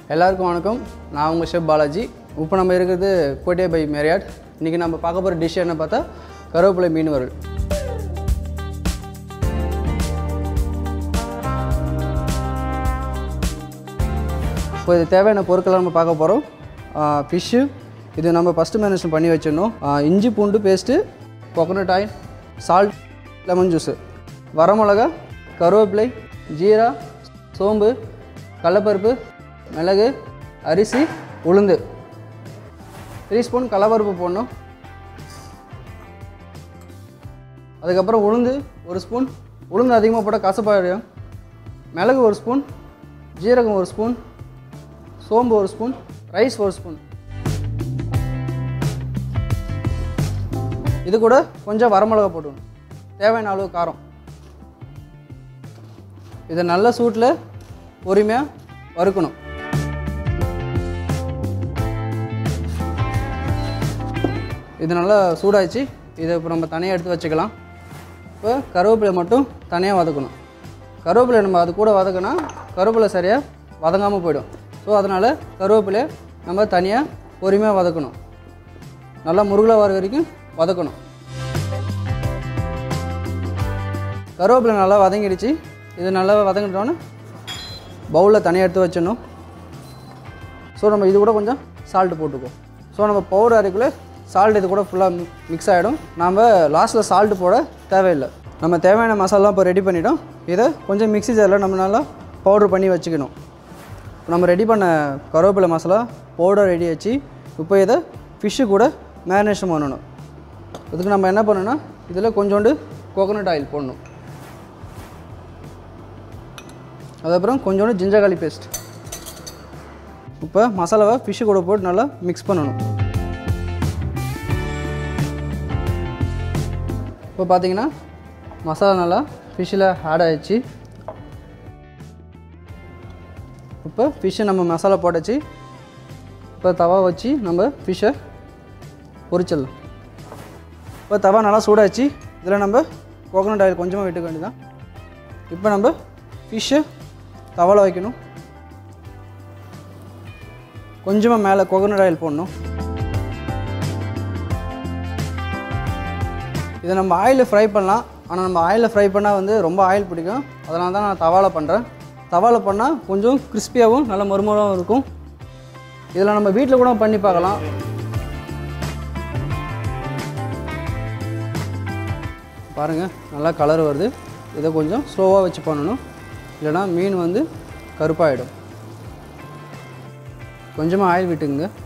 எல்லாருக்கும் வணக்கம் நான் உங்கள் ஷெஃப் பாலாஜி இப்போ நம்ம இருக்கிறது கோட்டே பை மேரியாட் இன்றைக்கி நம்ம பார்க்க போகிற டிஷ் என்ன பார்த்தா கருவேப்பிலை மீன் வறுவல் இப்போ இது தேவையான பொருட்களை நம்ம பார்க்க போகிறோம் ஃபிஷ்ஷு இது நம்ம ஃபஸ்ட்டு மேனேஜ் பண்ணி வச்சிடணும் ஆ, இஞ்சி பூண்டு paste coconut oil salt lemon juice வரமிளகா கருவேப்பிலை ஜீரா சோம்பு கடலப்பருப்பு மிளகு அரிசி உளுந்து த்ரீ ஸ்பூன் கடலப்பருப்பு போடணும் அதுக்கப்புறம் உளுந்து ஒரு ஸ்பூன் உளுந்து அதிகமாக போட்டால் கசப்பாயிடும் மிளகு ஒரு ஸ்பூன் ஜீரகம் ஒரு ஸ்பூன் சோம்பு ஒரு ஸ்பூன் ரைஸ் ஒரு ஸ்பூன் இது கூட கொஞ்சம் வரமிளகா போட்டுக்கணும் தேவையான அளவு காரம் இதை நல்ல சூட்டில் பொறுமையாக வறுக்கணும் இது நல்லா சூடாச்சு இதை இப்போ நம்ம தனியாக எடுத்து வச்சுக்கலாம் இப்போ கருவேப்பிலை மட்டும் தனியாக வதக்கணும் கருவேப்பிலை நம்ம அது கூட வதக்கினா கருவேப்பிலை சரியாக வதங்காமல் போயிடும் ஸோ அதனால் கருவேப்பிலை நம்ம தனியாக பொறுமையாக வதக்கணும் நல்லா முருகலாக வர வரைக்கும் வதக்கணும் கருவேப்பிலை நல்லா வதங்கிடுச்சு இது நல்லா வதங்கிட்டோன்னே பவுலில் தனியாக எடுத்து வச்சிடணும் ஸோ நம்ம இது கூட கொஞ்சம் சால்ட்டு போட்டுக்குவோம் ஸோ நம்ம பவுடர் அரைக்குள்ளே சால்ட் இது கூட ஃபுல்லாக மிக்ஸ் ஆகிடும் நாம் லாஸ்ட்டில் சால்ட்டு போட தேவையில்லை நம்ம தேவையான மசாலா இப்போ ரெடி பண்ணிட்டோம் இதை கொஞ்சம் மிக்ஸி ஜாரில் நம்ம நல்லா பவுடர் பண்ணி வச்சுக்கணும் நம்ம ரெடி பண்ண கருவேப்பிலை மசாலா பவுடர் ரெடி வச்சு இப்போ இதை ஃபிஷ்ஷு கூட மேரினேஷன் பண்ணணும் இதுக்கு நம்ம என்ன பண்ணணும்னா இதில் கொஞ்சோண்டு கோகோனட் ஆயில் போடணும் அதுக்கப்புறம் கொஞ்சோண்டு ஜிஞ்சர் garlic பேஸ்ட் இப்போ மசாலாவை ஃபிஷ்ஷு கூட போட்டு நல்லா மிக்ஸ் பண்ணணும் இப்போ பார்த்தீங்கன்னா மசாலா நல்லா ஃபிஷ்ஷில் ஆட் ஆயிடுச்சு இப்போ ஃபிஷ்ஷை நம்ம மசாலா போட்டாச்சு இப்போ தவா வச்சு நம்ம ஃபிஷ்ஷை பொரிச்சிடலாம் இப்போ தவா நல்லா சூடாச்சு இதில் நம்ம கோகோனட் ஆயில் கொஞ்சமாக விட்டுக்க வேண்டியதான் இப்போ நம்ம ஃபிஷ்ஷை தவாவில் வைக்கணும் கொஞ்சமாக மேலே கோகோனட் ஆயில் போடணும் இதை நம்ம ஆயிலில் ஃப்ரை பண்ணலாம் ஆனால் நம்ம ஆயிலில் ஃப்ரை பண்ணால் வந்து ரொம்ப ஆயில் பிடிக்கும் அதனால தான் நான் தவாவில் பண்ணுறேன் தவாவில் பண்ணால் கொஞ்சம் கிறிஸ்பியாகவும் நல்ல மறுமூலமாகவும் இருக்கும் இதில் நம்ம வீட்டில் கூட பண்ணி பார்க்கலாம் பாருங்கள் நல்லா கலர் வருது இதை கொஞ்சம் ஸ்லோவாக வச்சு பண்ணணும் இல்லைனா மீன் வந்து கருப்பாயிடும் கொஞ்சமாக ஆயில் விட்டுங்க